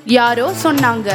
யாரோ சொன்னாங்க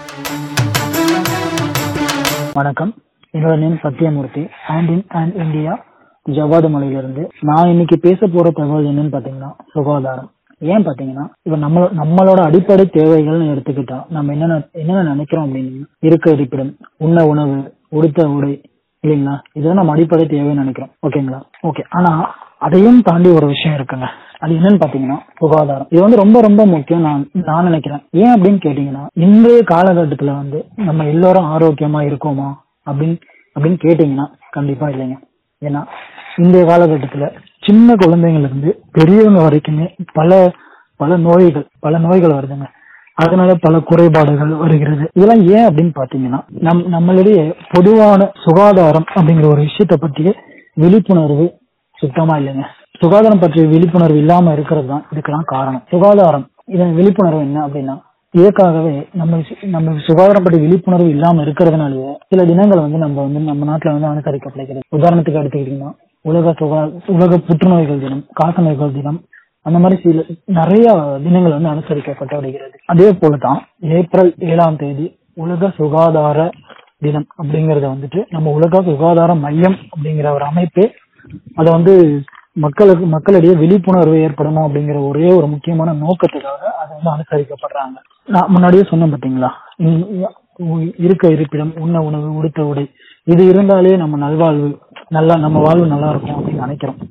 வணக்கம் என்னோட name Sathyamoorthy and in and India Javadhu மலையிலிருந்து நான் இன்னைக்கு பேச போற தகவல் என்னன்னு பாத்தீங்கன்னா சுகாதாரம் ஏன் பாத்தீங்கன்னா இப்ப நம்ம நம்மளோட அடிப்படை தேவைகள்னு எடுத்துக்கிட்டா நம்ம என்னென்ன என்னென்ன நினைக்கிறோம் அப்படின்னு இருக்க இருப்பிடம் உண்ண உணவு உடுத்த உடை இல்லைங்களா இதெல்லாம் நம்ம அடிப்படை தேவைன்னு நினைக்கிறோம் ஓகேங்களா ஓகே ஆனா அதையும் தாண்டி ஒரு விஷயம் இருக்குங்க அது என்னன்னு பாத்தீங்கன்னா சுகாதாரம் இது வந்து ரொம்ப ரொம்ப முக்கியம் நான் நான் நினைக்கிறேன் ஏன் அப்படின்னு கேட்டீங்கன்னா இன்றைய காலகட்டத்துல வந்து நம்ம எல்லாரும் ஆரோக்கியமா இருக்கோமா அப்படின்னு அப்படின்னு கேட்டீங்கன்னா கண்டிப்பா இல்லைங்க ஏன்னா இன்றைய காலகட்டத்துல சின்ன குழந்தைங்கள்ல இருந்து பெரியவங்க வரைக்குமே பல பல நோய்கள் பல நோய்கள் வருதுங்க அதனால பல குறைபாடுகள் வருகிறது இதெல்லாம் ஏன் அப்படின்னு பாத்தீங்கன்னா நம் நம்மளிடையே பொதுவான சுகாதாரம் அப்படிங்கிற ஒரு விஷயத்தை பற்றிய விழிப்புணர்வு சுத்தமா இல்லைங்க சுகாதாரம் பற்றிய விழிப்புணர்வு இல்லாம இருக்கிறது தான் இதுக்கெல்லாம் காரணம் சுகாதாரம் இதன் விழிப்புணர்வு என்ன அப்படின்னா இதற்காகவே நம்ம சு- நம்ம சுகாதாரம் பற்றி விழிப்புணர்வு இல்லாம இருக்கிறதுனாலயே சில தினங்கள் வந்து நம்ம வந்து நம்ம நாட்டுல வந்து அனுசரிக்கப்படுகிறது உதாரணத்துக்கு எடுத்துக்கிட்டீங்கன்னா உலக சுகா உலக புற்றுநோய்கள் தினம் காச நோய்கள் தினம் அந்த மாதிரி சில நிறைய தினங்கள் வந்து அனுசரிக்கப்பட்டு வருகிறது அதே போலதான் ஏப்ரல் ஏழாம் தேதி உலக சுகாதார தினம் அப்படிங்கறத வந்துட்டு நம்ம உலக சுகாதார மையம் அப்படிங்கிற ஒரு அமைப்பே அதை வந்து மக்களுக்கு மக்களிடையே விழிப்புணர்வு ஏற்படணும் அப்படிங்கிற ஒரே ஒரு முக்கியமான நோக்கத்துக்காக அதை வந்து அனுசரிக்கப்படுறாங்க நான் முன்னாடியே சொன்னேன் பாத்தீங்களா இ- உ- இருக்க இருப்பிடம் உண்ண உணவு உடுத்த உடை இது இருந்தாலே நம்ம நல்வாழ்வு நல்லா நம்ம வாழ்வு நல்லா இருக்கும் அப்படின்னு நினைக்கிறோம்